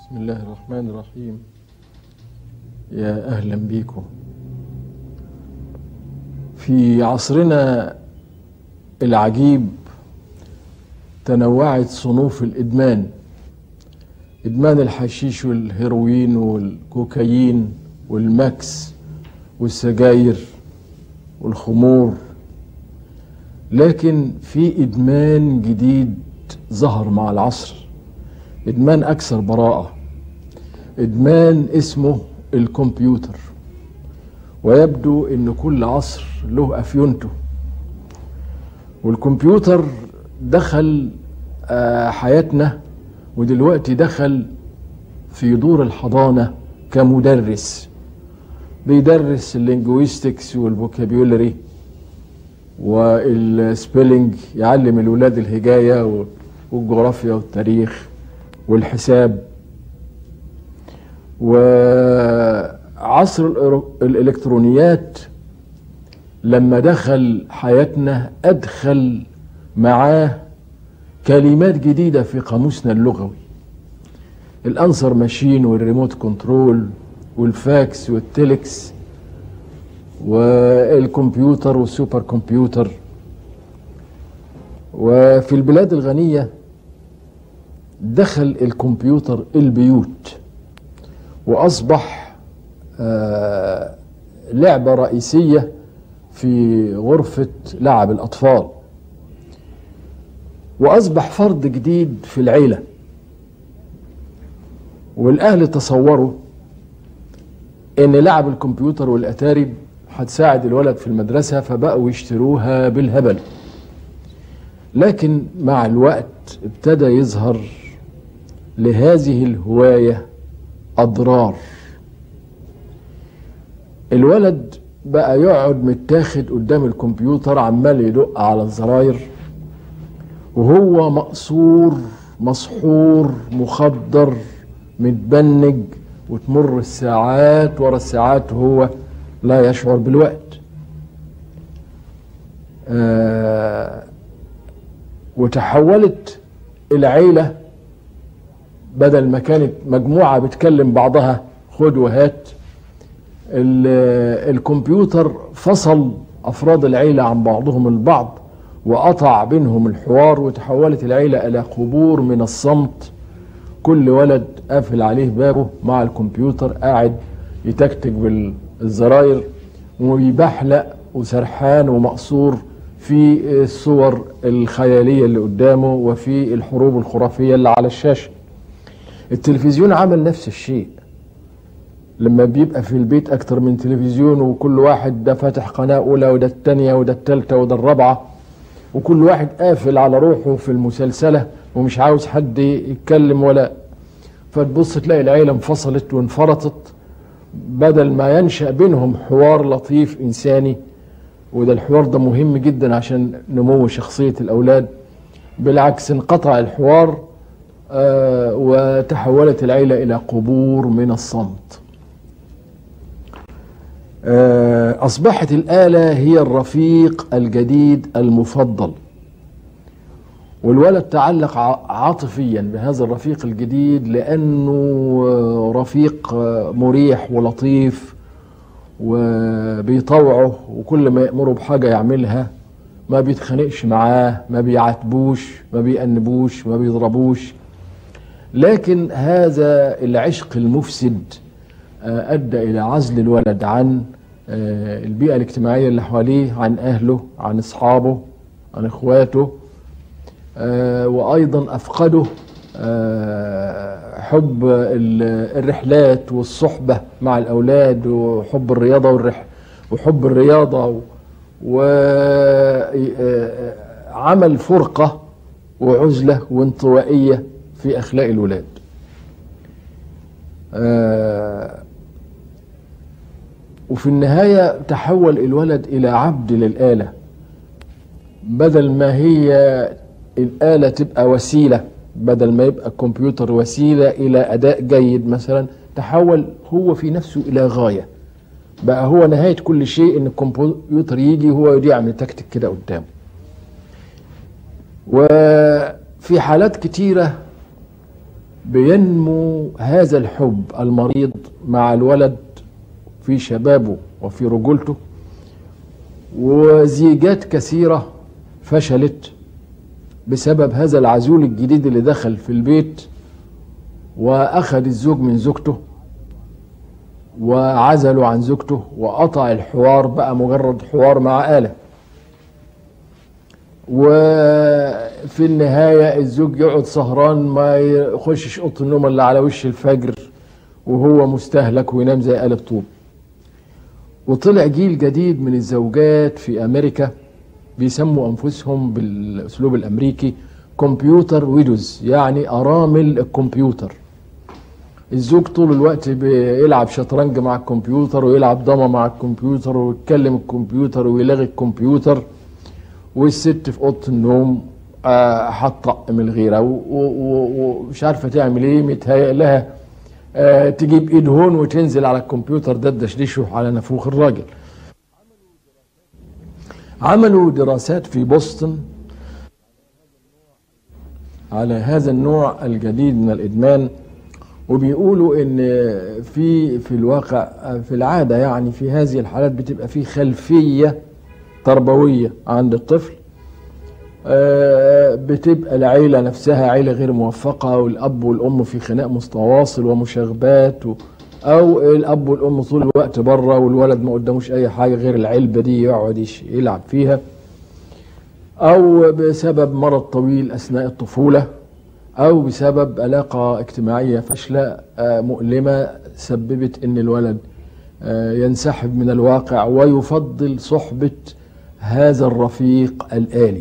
بسم الله الرحمن الرحيم يا أهلا بيكم في عصرنا العجيب تنوعت صنوف الإدمان إدمان الحشيش والهيروين والكوكايين والماكس والسجاير والخمور لكن في إدمان جديد ظهر مع العصر إدمان أكثر براءة إدمان اسمه الكمبيوتر ويبدو أن كل عصر له أفيونته والكمبيوتر دخل حياتنا ودلوقتي دخل في دور الحضانة كمدرس بيدرس اللينجويستكس والفوكابيولري والسبيلنج يعلم الولاد الهجاية والجغرافيا والتاريخ والحساب وعصر الإلكترونيات لما دخل حياتنا أدخل معاه كلمات جديدة في قاموسنا اللغوي الأنسر ماشين والريموت كنترول والفاكس والتلكس والكمبيوتر والسوبر كمبيوتر وفي البلاد الغنية دخل الكمبيوتر البيوت وأصبح لعبة رئيسية في غرفة لعب الأطفال وأصبح فرد جديد في العيلة والأهل تصوروا إن لعب الكمبيوتر والأتاري هتساعد الولد في المدرسة فبقوا يشتروها بالهبل لكن مع الوقت ابتدى يظهر لهذه الهواية أضرار الولد بقى يقعد متاخد قدام الكمبيوتر عمال يدق على الزراير وهو مقصور مسحور مخدر متبنج وتمر الساعات ورا الساعات وهو لا يشعر بالوقت آه وتحولت العيلة بدل ما كانت مجموعة بتكلم بعضها خد وهات الكمبيوتر فصل أفراد العيلة عن بعضهم البعض وقطع بينهم الحوار وتحولت العيلة إلى قبور من الصمت كل ولد قافل عليه بابه مع الكمبيوتر قاعد يتكتك بالزراير ويبحلق وسرحان ومقصور في الصور الخيالية اللي قدامه وفي الحروب الخرافية اللي على الشاشة التلفزيون عمل نفس الشيء لما بيبقى في البيت أكتر من تلفزيون وكل واحد ده فاتح قناة أولى وده التانية وده التالتة وده الرابعة وكل واحد قافل على روحه في المسلسلة ومش عاوز حد يتكلم ولا فتبص تلاقي العيلة انفصلت وانفرطت بدل ما ينشأ بينهم حوار لطيف إنساني وده الحوار ده مهم جدا عشان نمو شخصية الأولاد بالعكس انقطع الحوار آه وتحولت العيلة إلى قبور من الصمت آه أصبحت الآلة هي الرفيق الجديد المفضل والولد تعلق عاطفيا بهذا الرفيق الجديد لأنه رفيق مريح ولطيف وبيطوعه وكل ما يأمره بحاجة يعملها ما بيتخانقش معاه ما بيعاتبوش ما بيأنبوش ما بيضربوش لكن هذا العشق المفسد أدى إلى عزل الولد عن البيئة الاجتماعية اللي حواليه عن أهله عن أصحابه عن إخواته وأيضا أفقده حب الرحلات والصحبة مع الأولاد وحب الرياضة والرح وحب الرياضة وعمل فرقة وعزلة وانطوائية في أخلاق الولاد وفي النهاية تحول الولد إلى عبد للآلة بدل ما هي الآلة تبقى وسيلة بدل ما يبقى الكمبيوتر وسيلة إلى أداء جيد مثلا تحول هو في نفسه إلى غاية بقى هو نهاية كل شيء إن الكمبيوتر يجي هو يضيع من تكتك كده قدامه وفي حالات كتيرة بينمو هذا الحب المريض مع الولد في شبابه وفي رجولته وزيجات كثيرة فشلت بسبب هذا العزول الجديد اللي دخل في البيت وأخذ الزوج من زوجته وعزلوا عن زوجته وقطع الحوار بقى مجرد حوار مع آلة وفي النهاية الزوج يقعد سهران ما يخشش أوضة النوم إلا على وش الفجر وهو مستهلك وينام زي قالب طوب وطلع جيل جديد من الزوجات في أمريكا بيسموا أنفسهم بالأسلوب الأمريكي كمبيوتر ويدوز يعني أرامل الكمبيوتر الزوج طول الوقت بيلعب شطرنج مع الكمبيوتر ويلعب ضمه مع الكمبيوتر ويتكلم الكمبيوتر ويلغي الكمبيوتر والست في اوضه النوم آه، هتطق من الغيره و- و- ومش عارفه تعمل ايه متهيأ لها آه، تجيب ايد هون وتنزل على الكمبيوتر ده تدشدشه على نافوخ الراجل عملوا دراسات في بوسطن على هذا النوع الجديد من الادمان وبيقولوا ان في في الواقع في العاده يعني في هذه الحالات بتبقى في خلفيه تربويه عند الطفل آه، بتبقى العيله نفسها عيله غير موفقه والاب والام في خناق متواصل ومشاغبات و او الاب والام طول الوقت بره والولد ما قداموش اي حاجه غير العلبه دي يقعد يش- يلعب فيها او بسبب مرض طويل اثناء الطفوله او بسبب علاقه اجتماعيه فاشله آه، مؤلمه سببت ان الولد آه، ينسحب من الواقع ويفضل صحبه هذا الرفيق الالي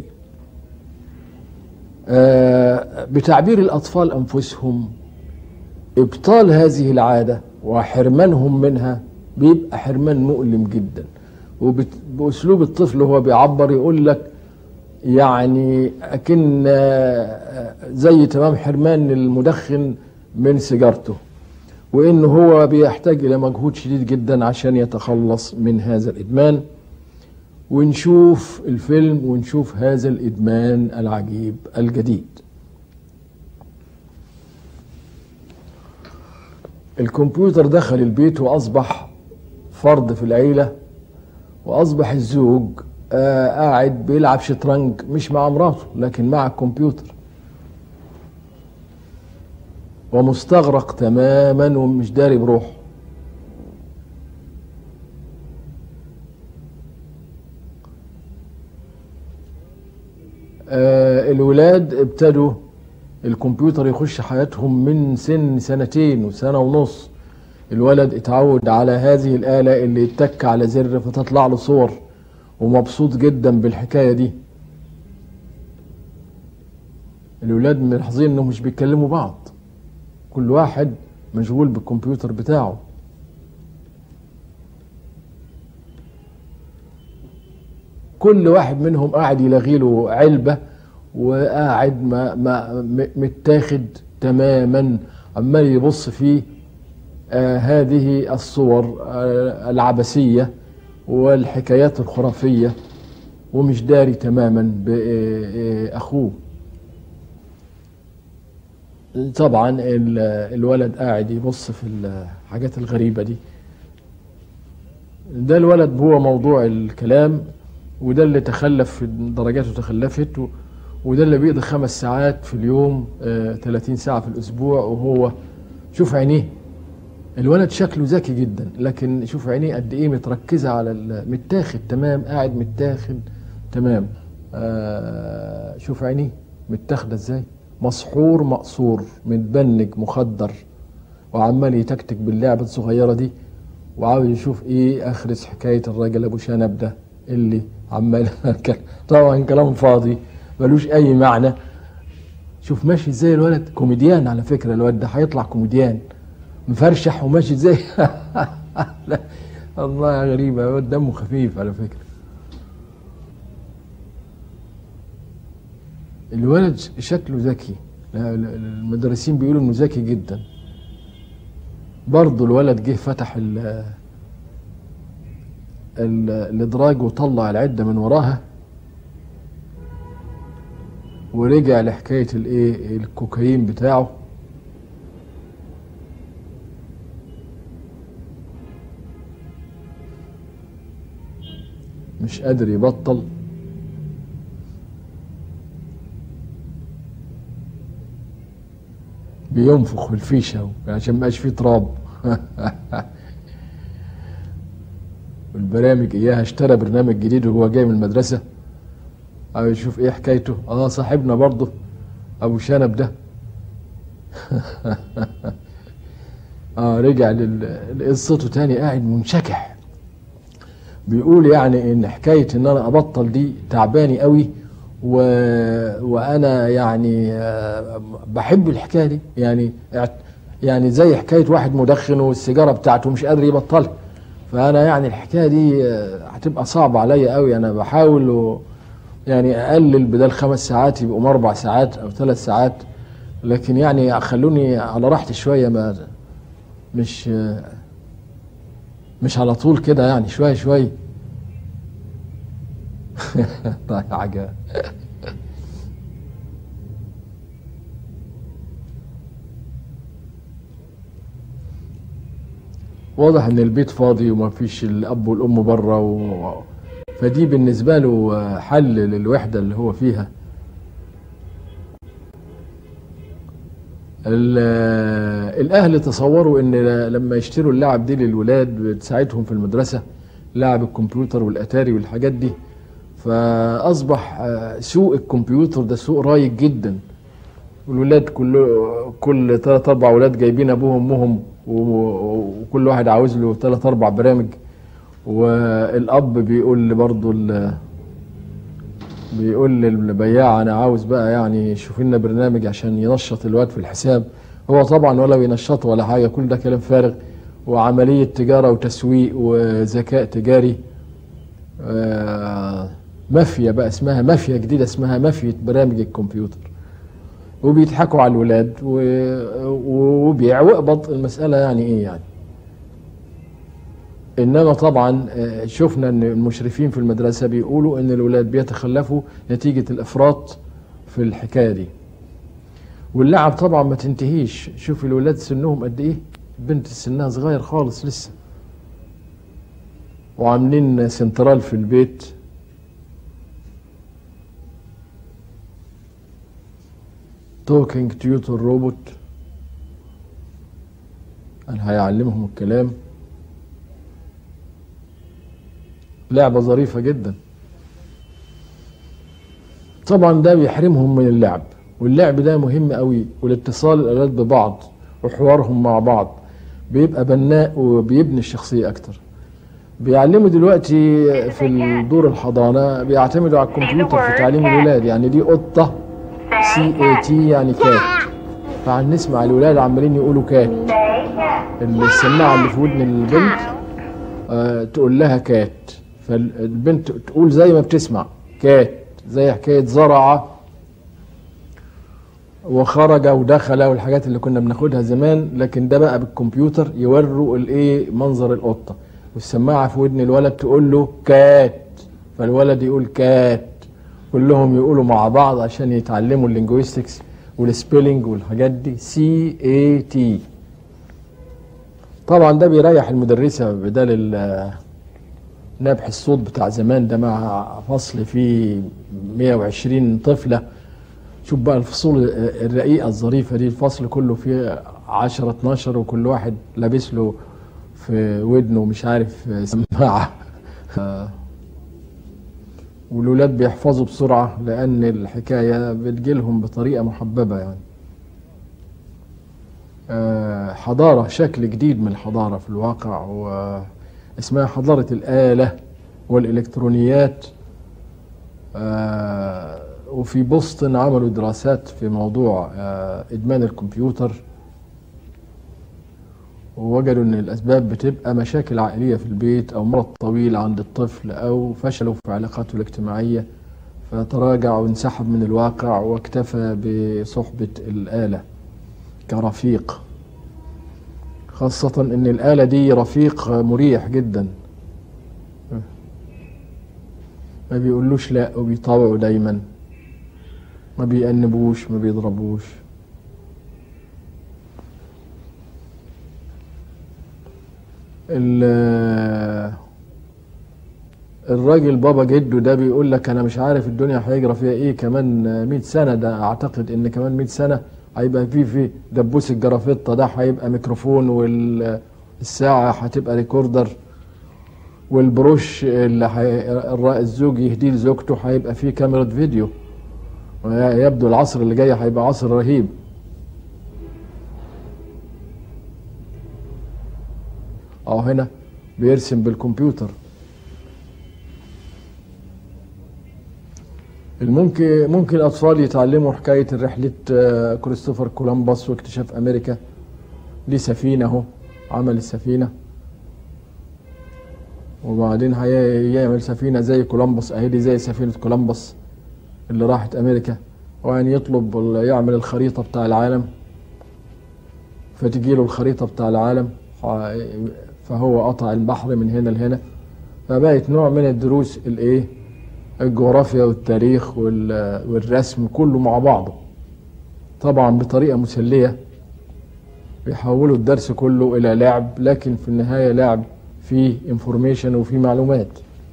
آه، بتعبير الاطفال انفسهم ابطال هذه العاده وحرمانهم منها بيبقى حرمان مؤلم جدا وباسلوب الطفل هو بيعبر يقول لك يعني اكن آه، زي تمام حرمان المدخن من سيجارته وانه هو بيحتاج الى مجهود شديد جدا عشان يتخلص من هذا الادمان ونشوف الفيلم ونشوف هذا الادمان العجيب الجديد الكمبيوتر دخل البيت واصبح فرد في العيله واصبح الزوج آه قاعد بيلعب شطرنج مش مع مراته لكن مع الكمبيوتر ومستغرق تماما ومش داري بروحه آه الولاد ابتدوا الكمبيوتر يخش حياتهم من سن سنتين وسنة ونص الولد اتعود على هذه الآلة اللي يتك على زر فتطلع له صور ومبسوط جدا بالحكاية دي الولاد ملاحظين انهم مش بيتكلموا بعض كل واحد مشغول بالكمبيوتر بتاعه كل واحد منهم قاعد يلغي له علبة وقاعد ما ما م- متاخد تماما عمال يبص في آه هذه الصور آه العبثية والحكايات الخرافية ومش داري تماما بأخوه طبعا ال- الولد قاعد يبص في الحاجات الغريبة دي ده الولد هو موضوع الكلام وده اللي تخلف في درجاته تخلفت و- وده اللي بيقضي خمس ساعات في اليوم آه 30 ساعة في الأسبوع وهو شوف عينيه الولد شكله ذكي جدا لكن شوف عينيه قد ايه متركزة على ال- متاخد تمام قاعد متاخد تمام آه شوف عينيه متاخدة ازاي مسحور مقصور متبنج مخدر وعمال يتكتك باللعبة الصغيرة دي وعاوز يشوف ايه اخرس حكاية الراجل ابو شنب ده اللي عمال طبعا كلام فاضي ملوش اي معنى شوف ماشي ازاي الولد كوميديان على فكرة الولد ده هيطلع كوميديان مفرشح وماشي ازاي لا، الله غريبة الولد دمه خفيف على فكرة الولد شكله ذكي لا- لا- المدرسين بيقولوا انه ذكي جدا برضه الولد جه فتح ال ال- الادراج وطلع العده من وراها ورجع لحكايه الايه الكوكايين بتاعه مش قادر يبطل بينفخ في الفيشة عشان ما يبقاش فيه تراب والبرامج اياها اشترى برنامج جديد وهو جاي من المدرسة او يشوف ايه حكايته اه صاحبنا برضه ابو شنب ده اه رجع لل- لقصته تاني قاعد منشكح بيقول يعني ان حكايه ان انا ابطل دي تعباني قوي و... وانا يعني آه، بحب الحكايه دي يعني اعت- يعني زي حكايه واحد مدخن والسيجاره بتاعته مش قادر يبطلها فانا يعني الحكايه دي آه، هتبقى صعبه عليا قوي انا بحاول و... يعني اقلل بدل خمس ساعات يبقوا اربع ساعات او ثلاث ساعات لكن يعني خلوني على راحتي شويه ما مش مش على طول كده يعني شويه شويه طيب عجب واضح ان البيت فاضي وما فيش الاب والام بره و... فدي بالنسبه له حل للوحده اللي هو فيها ال- الاهل تصوروا ان لما يشتروا اللعب دي للولاد بتساعدهم في المدرسه لعب الكمبيوتر والاتاري والحاجات دي فاصبح آه، سوق الكمبيوتر ده سوق رايج جدا والولاد كل كل ثلاث اربع ولاد جايبين ابوهم وامهم و- وكل واحد عاوز له ثلاث اربع برامج والاب بيقول برضه ال- بيقول للبياع انا عاوز بقى يعني شوف لنا برنامج عشان ينشط الواد في الحساب هو طبعا ولا بينشطه ولا حاجه كل ده كلام فارغ وعمليه تجاره وتسويق وذكاء تجاري آه، مافيا بقى اسمها مافيا جديده اسمها مافيا برامج الكمبيوتر وبيضحكوا على الولاد و- وبيع واقبض المساله يعني ايه يعني انما طبعا آه، شفنا ان المشرفين في المدرسه بيقولوا ان الولاد بيتخلفوا نتيجه الافراط في الحكايه دي واللعب طبعا ما تنتهيش شوف الولاد سنهم قد ايه بنت سنها صغير خالص لسه وعاملين سنترال في البيت توكينج تيوتر روبوت انا هيعلمهم الكلام لعبة ظريفة جدا طبعا ده بيحرمهم من اللعب واللعب ده مهم قوي والاتصال الالات ببعض وحوارهم مع بعض بيبقى بناء وبيبني الشخصية اكتر بيعلموا دلوقتي في الدور الحضانة بيعتمدوا على الكمبيوتر في تعليم الولاد يعني دي قطة سي اي تي يعني كات فهنسمع الولاد عمالين يقولوا كات السماعة اللي في ودن البنت آه، تقول لها كات فالبنت تقول زي ما بتسمع كات زي حكاية زرع وخرج ودخل والحاجات اللي كنا بناخدها زمان لكن ده بقى بالكمبيوتر يوروا الايه منظر القطة والسماعة في ودن الولد تقول له كات فالولد يقول كات كلهم يقولوا مع بعض عشان يتعلموا اللينجويستكس والسبيلنج والحاجات دي سي اي تي طبعا ده بيريح المدرسة بدل ال- نبح الصوت بتاع زمان ده مع فصل فيه 120 طفلة شوف بقى الفصول الرقيقة الظريفة دي الفصل كله فيه 10 12 وكل واحد لابس له في ودنه مش عارف سماعة آه، والولاد بيحفظوا بسرعة لأن الحكاية بتجيلهم بطريقة محببة يعني آه، حضارة شكل جديد من الحضارة في الواقع واسمها حضارة الآلة والإلكترونيات آه، وفي بوسطن عملوا دراسات في موضوع آه، إدمان الكمبيوتر ووجدوا ان الاسباب بتبقى مشاكل عائليه في البيت او مرض طويل عند الطفل او فشلوا في علاقاته الاجتماعيه فتراجع وانسحب من الواقع واكتفى بصحبه الاله كرفيق خاصه ان الاله دي رفيق مريح جدا ما بيقولوش لا وبيطاوعوا دايما ما بيأنبوش ما بيضربوش ال- الراجل بابا جده ده بيقول لك انا مش عارف الدنيا هيجرى فيها ايه كمان 100 سنه ده اعتقد ان كمان 100 سنه هيبقى في في دبوس الجرافطه ده هيبقى ميكروفون والساعه هتبقى ريكوردر والبروش اللي حي... الزوج يهديه لزوجته هيبقى فيه كاميرا فيديو يبدو العصر اللي جاي هيبقى عصر رهيب اهو هنا بيرسم بالكمبيوتر الممكن ممكن الاطفال يتعلموا حكايه رحله كريستوفر كولومبوس واكتشاف امريكا دي سفينه اهو عمل السفينه وبعدين هيعمل سفينه زي كولومبوس اهي دي زي سفينه كولومبوس اللي راحت امريكا وان يطلب يعمل الخريطه بتاع العالم فتجي له الخريطه بتاع العالم فهو قطع البحر من هنا لهنا فبقت نوع من الدروس الايه الجغرافيا والتاريخ والرسم كله مع بعضه طبعا بطريقه مسليه بيحولوا الدرس كله الى لعب لكن في النهايه لعب فيه انفورميشن وفيه معلومات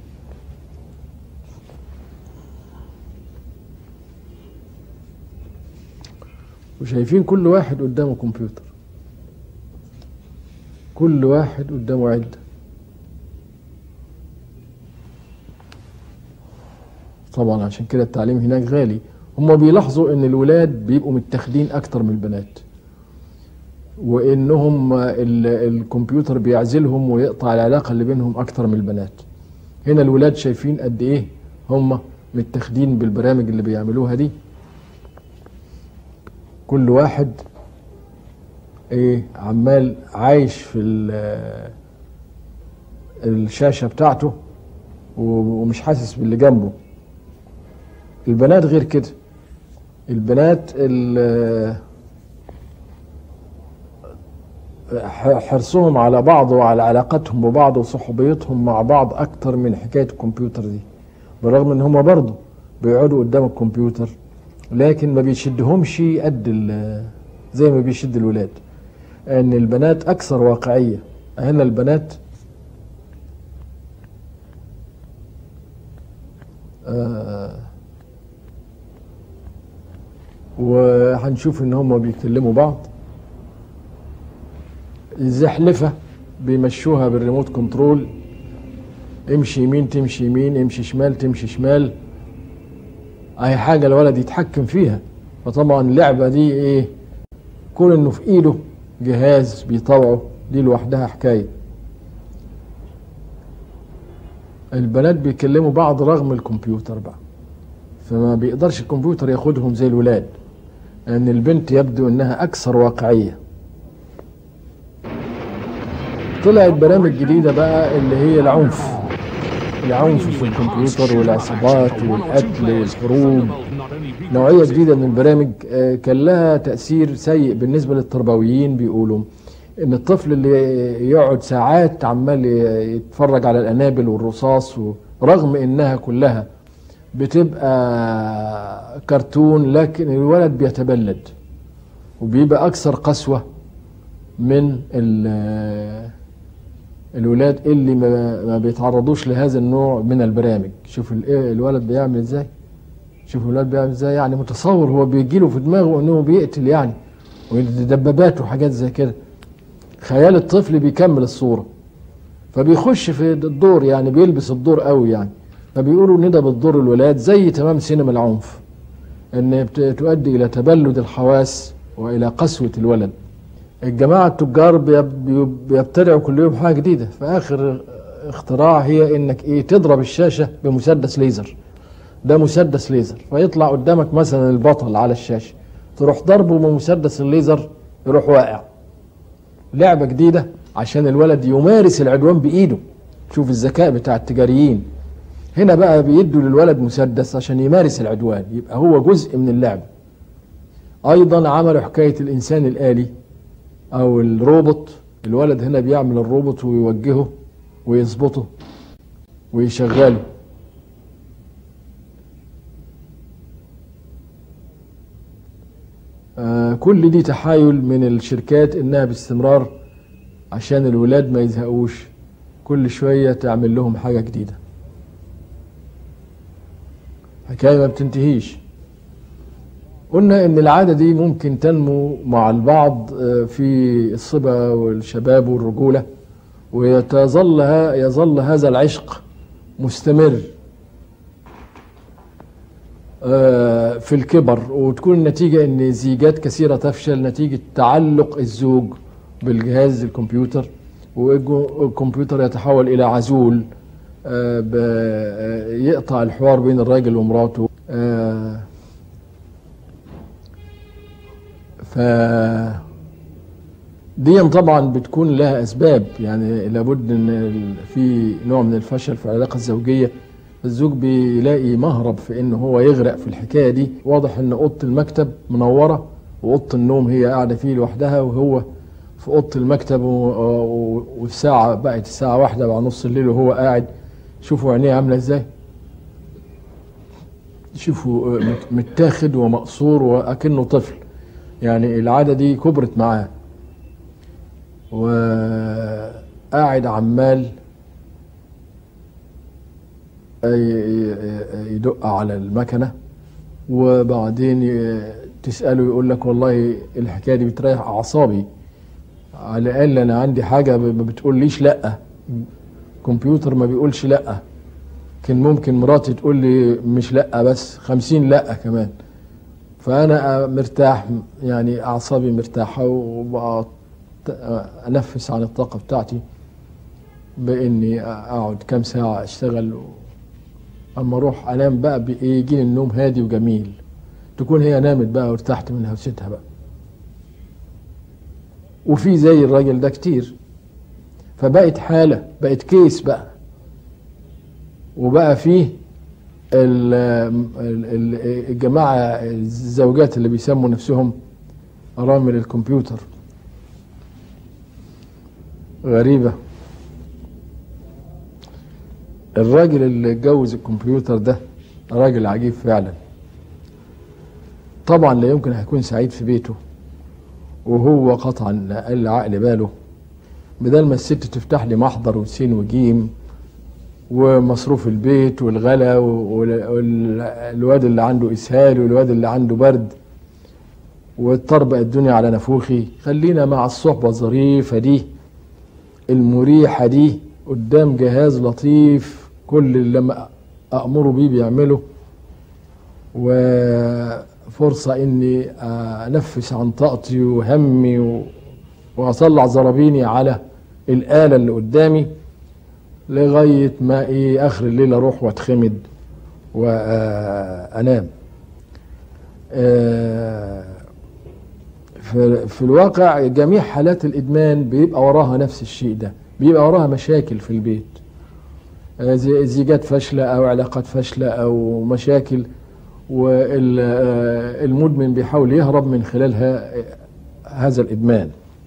وشايفين كل واحد قدامه كمبيوتر كل واحد قدامه عده طبعا عشان كده التعليم هناك غالي هم بيلاحظوا ان الولاد بيبقوا متاخدين اكتر من البنات وانهم الكمبيوتر بيعزلهم ويقطع العلاقه اللي بينهم اكتر من البنات هنا الولاد شايفين قد ايه هم متاخدين بالبرامج اللي بيعملوها دي كل واحد ايه عمال عايش في الشاشه بتاعته ومش حاسس باللي جنبه البنات غير كده البنات حرصهم على بعض وعلى علاقتهم ببعض وصحوبيتهم مع بعض اكتر من حكايه الكمبيوتر دي بالرغم ان هم برضه بيقعدوا قدام الكمبيوتر لكن ما بيشدهمش قد زي ما بيشد الولاد ان البنات اكثر واقعيه هنا البنات آه وهنشوف ان هم بيكلموا بعض الزحلفه بيمشوها بالريموت كنترول امشي يمين تمشي يمين امشي شمال تمشي شمال اي حاجه الولد يتحكم فيها فطبعا اللعبه دي ايه كون انه في ايده جهاز بيطوعه دي لوحدها حكايه البنات بيكلموا بعض رغم الكمبيوتر بقى فما بيقدرش الكمبيوتر ياخدهم زي الولاد لان البنت يبدو انها اكثر واقعيه طلعت برامج جديده بقى اللي هي العنف العنف في الكمبيوتر والعصابات والقتل والحروب نوعية جديدة من البرامج كان لها تأثير سيء بالنسبة للتربويين بيقولوا إن الطفل اللي يقعد ساعات عمال يتفرج على الأنابل والرصاص رغم إنها كلها بتبقى كرتون لكن الولد بيتبلد وبيبقى أكثر قسوة من الولاد اللي ما بيتعرضوش لهذا النوع من البرامج شوف الولد بيعمل ازاي شوف الولد بيعمل ازاي يعني متصور هو بيجي له في دماغه انه بيقتل يعني ودبابات وحاجات زي كده خيال الطفل بيكمل الصورة فبيخش في الدور يعني بيلبس الدور قوي يعني فبيقولوا ان ده بالدور الولاد زي تمام سينما العنف ان تؤدي الى تبلد الحواس والى قسوة الولد الجماعة التجار بيبتدعوا كل يوم حاجة جديدة فآخر اختراع هي انك ايه تضرب الشاشة بمسدس ليزر ده مسدس ليزر فيطلع قدامك مثلا البطل على الشاشة تروح ضربه بمسدس الليزر يروح واقع لعبة جديدة عشان الولد يمارس العدوان بإيده شوف الذكاء بتاع التجاريين هنا بقى بيدوا للولد مسدس عشان يمارس العدوان يبقى هو جزء من اللعبة أيضا عملوا حكاية الإنسان الآلي او الروبوت الولد هنا بيعمل الروبوت ويوجهه ويظبطه ويشغله آه كل دي تحايل من الشركات انها باستمرار عشان الولاد ما يزهقوش كل شوية تعمل لهم حاجة جديدة حكاية ما بتنتهيش قلنا ان العادة دي ممكن تنمو مع البعض آه، في الصبا والشباب والرجولة ويتظل ها- يظل هذا العشق مستمر آه، في الكبر وتكون النتيجة ان زيجات كثيرة تفشل نتيجة تعلق الزوج بالجهاز الكمبيوتر والكمبيوتر يتحول الى عزول آه، ب- آه، يقطع الحوار بين الراجل ومراته آه، ف دي طبعا بتكون لها اسباب يعني لابد ان ال- في نوع من الفشل في العلاقه الزوجيه الزوج بيلاقي مهرب في ان هو يغرق في الحكايه دي واضح ان اوضه المكتب منوره واوضه النوم هي قاعده فيه لوحدها وهو في اوضه المكتب و- و- والساعه بقت الساعه واحدة بعد نص الليل وهو قاعد شوفوا عينيه عامله ازاي شوفوا آه، مت- متاخد ومقصور واكنه طفل يعني العاده دي كبرت معاه وقاعد عمال ي- ي- يدق على المكنه وبعدين ي- تساله يقول لك والله الحكايه دي بتريح اعصابي على الاقل انا عندي حاجه ب- ما بتقوليش لا كمبيوتر ما بيقولش لا كان ممكن مراتي تقول لي مش لا بس خمسين لا كمان فانا مرتاح يعني اعصابي مرتاحه وبقى انفس عن الطاقه بتاعتي باني اقعد كام ساعه اشتغل و... اما اروح انام بقى بيجيني النوم هادي وجميل تكون هي نامت بقى وارتحت من هوستها بقى وفي زي الراجل ده كتير فبقت حاله بقت كيس بقى وبقى فيه ال- ال- ال- الجماعه الزوجات اللي بيسموا نفسهم ارامل الكمبيوتر غريبة الراجل اللي اتجوز الكمبيوتر ده راجل عجيب فعلا طبعا لا يمكن هيكون سعيد في بيته وهو قطعا اقل عقل باله بدل ما الست تفتح لي محضر وسين وجيم ومصروف البيت والغلا والواد اللي عنده اسهال والواد اللي عنده برد وتطربق الدنيا على نفوخي خلينا مع الصحبة الظريفة دي المريحة دي قدام جهاز لطيف كل اللي لما أأمره بيه بيعمله وفرصة إني أنفس عن طاقتي وهمي و- وأطلع زرابيني على الآلة اللي قدامي لغاية ما إيه آخر الليل أروح وأتخمد وأنام آه، في في الواقع جميع حالات الادمان بيبقى وراها نفس الشيء ده بيبقى وراها مشاكل في البيت آه، زي- زيجات فاشله او علاقات فاشله او مشاكل والمدمن بيحاول يهرب من خلالها آه، هذا الادمان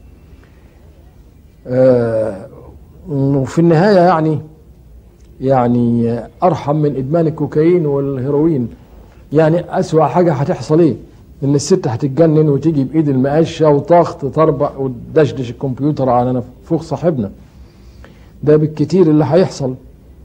آه، وفي النهايه يعني يعني ارحم من ادمان الكوكايين والهيروين يعني اسوأ حاجه هتحصل ايه ان الست هتتجنن وتيجي بايد المقشه وطاخ تطربق وتدشدش الكمبيوتر على نفوخ صاحبنا ده بالكتير اللي هيحصل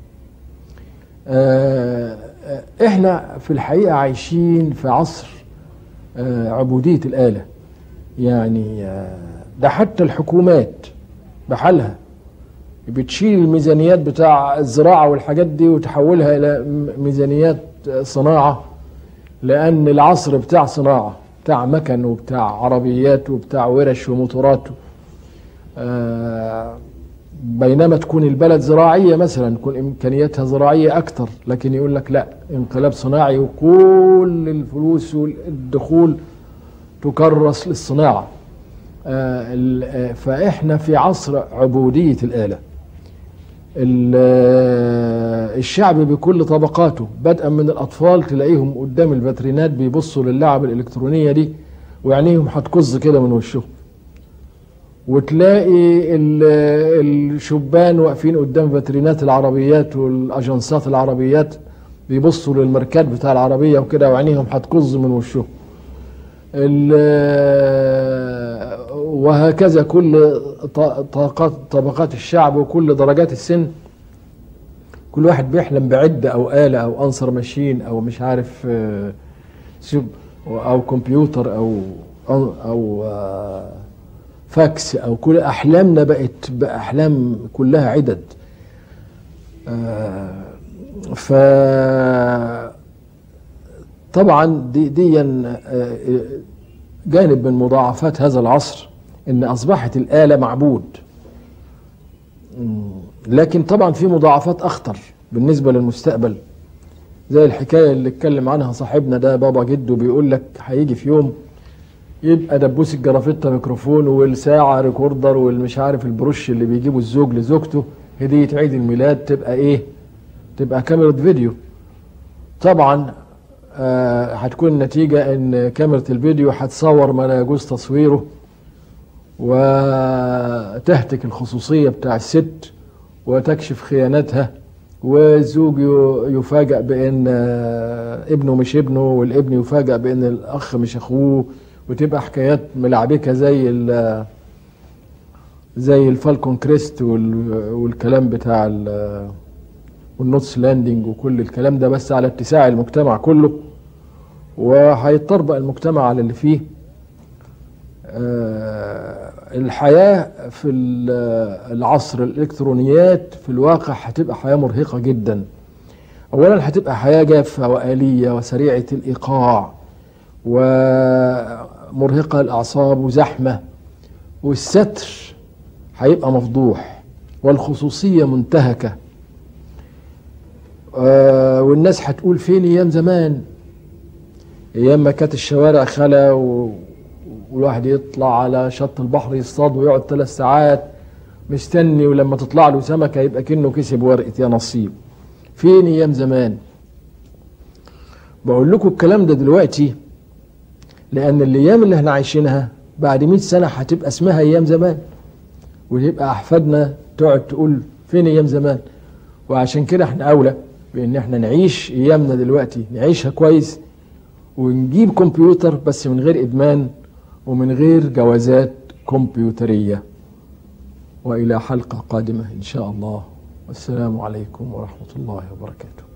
آه، آه، احنا في الحقيقه عايشين في عصر آه، عبوديه الاله يعني آه، ده حتى الحكومات بحالها بتشيل الميزانيات بتاع الزراعه والحاجات دي وتحولها الى م- ميزانيات آه، صناعه لان العصر بتاع صناعه بتاع مكن وبتاع عربيات وبتاع ورش وموتورات آه، بينما تكون البلد زراعيه مثلا تكون امكانياتها زراعيه اكتر لكن يقول لك لا انقلاب صناعي وكل الفلوس والدخول تكرس للصناعه آه، ال- آه، فاحنا في عصر عبوديه الاله ال- آه، الشعب بكل طبقاته بدءا من الاطفال تلاقيهم قدام الفاترينات بيبصوا للعب الالكترونيه دي وعينيهم هتكز كده من وشهم وتلاقي ال- الشبان واقفين قدام فاترينات العربيات والاجنسات العربيات بيبصوا للماركات بتاع العربيه وكده وعينيهم هتكز من وشهم ال- وهكذا كل ط- طاقات طبقات الشعب وكل درجات السن كل واحد بيحلم بعدة أو آلة أو أنصر ماشين أو مش عارف آه، سب- أو كمبيوتر أو أو, أو آه، فاكس أو كل أحلامنا بقت بأحلام كلها عدد آه، ف طبعا دي دي آه، جانب من مضاعفات هذا العصر ان اصبحت الاله معبود مم. لكن طبعا في مضاعفات اخطر بالنسبه للمستقبل زي الحكايه اللي اتكلم عنها صاحبنا ده بابا جده بيقول لك هيجي في يوم يبقى دبوس الجرافته ميكروفون والساعه ريكوردر والمش عارف البروش اللي بيجيبه الزوج لزوجته هديه عيد الميلاد تبقى ايه؟ تبقى كاميرا فيديو طبعا آه، هتكون النتيجة ان كاميرا الفيديو هتصور ما لا يجوز تصويره وتهتك الخصوصية بتاع الست وتكشف خيانتها والزوج ي- يفاجأ بان آه، ابنه مش ابنه والابن يفاجأ بان الاخ مش اخوه وتبقى حكايات ملعبكة زي ال- زي الفالكون كريست وال- والكلام بتاع ال- والنوتس لاندنج وكل الكلام ده بس على اتساع المجتمع كله وهيطربق المجتمع على اللي فيه آه، الحياة في ال- العصر الإلكترونيات في الواقع هتبقى حياة مرهقة جدا أولا هتبقى حياة جافة وآلية وسريعة الإيقاع ومرهقة الأعصاب وزحمة والستر هيبقى مفضوح والخصوصية منتهكة آه، والناس هتقول فين ايام زمان ايام ما كانت الشوارع خلا و... والواحد يطلع على شط البحر يصطاد ويقعد ثلاث ساعات مستني ولما تطلع له سمكه يبقى كأنه كسب ورقه يا نصيب فين ايام زمان بقول لكم الكلام ده دلوقتي لان الايام اللي احنا عايشينها بعد 100 سنه هتبقى اسمها ايام زمان ويبقى احفادنا تقعد تقول فين ايام زمان وعشان كده احنا اولى بان احنا نعيش ايامنا دلوقتي نعيشها كويس ونجيب كمبيوتر بس من غير ادمان ومن غير جوازات كمبيوتريه والى حلقه قادمه ان شاء الله والسلام عليكم ورحمه الله وبركاته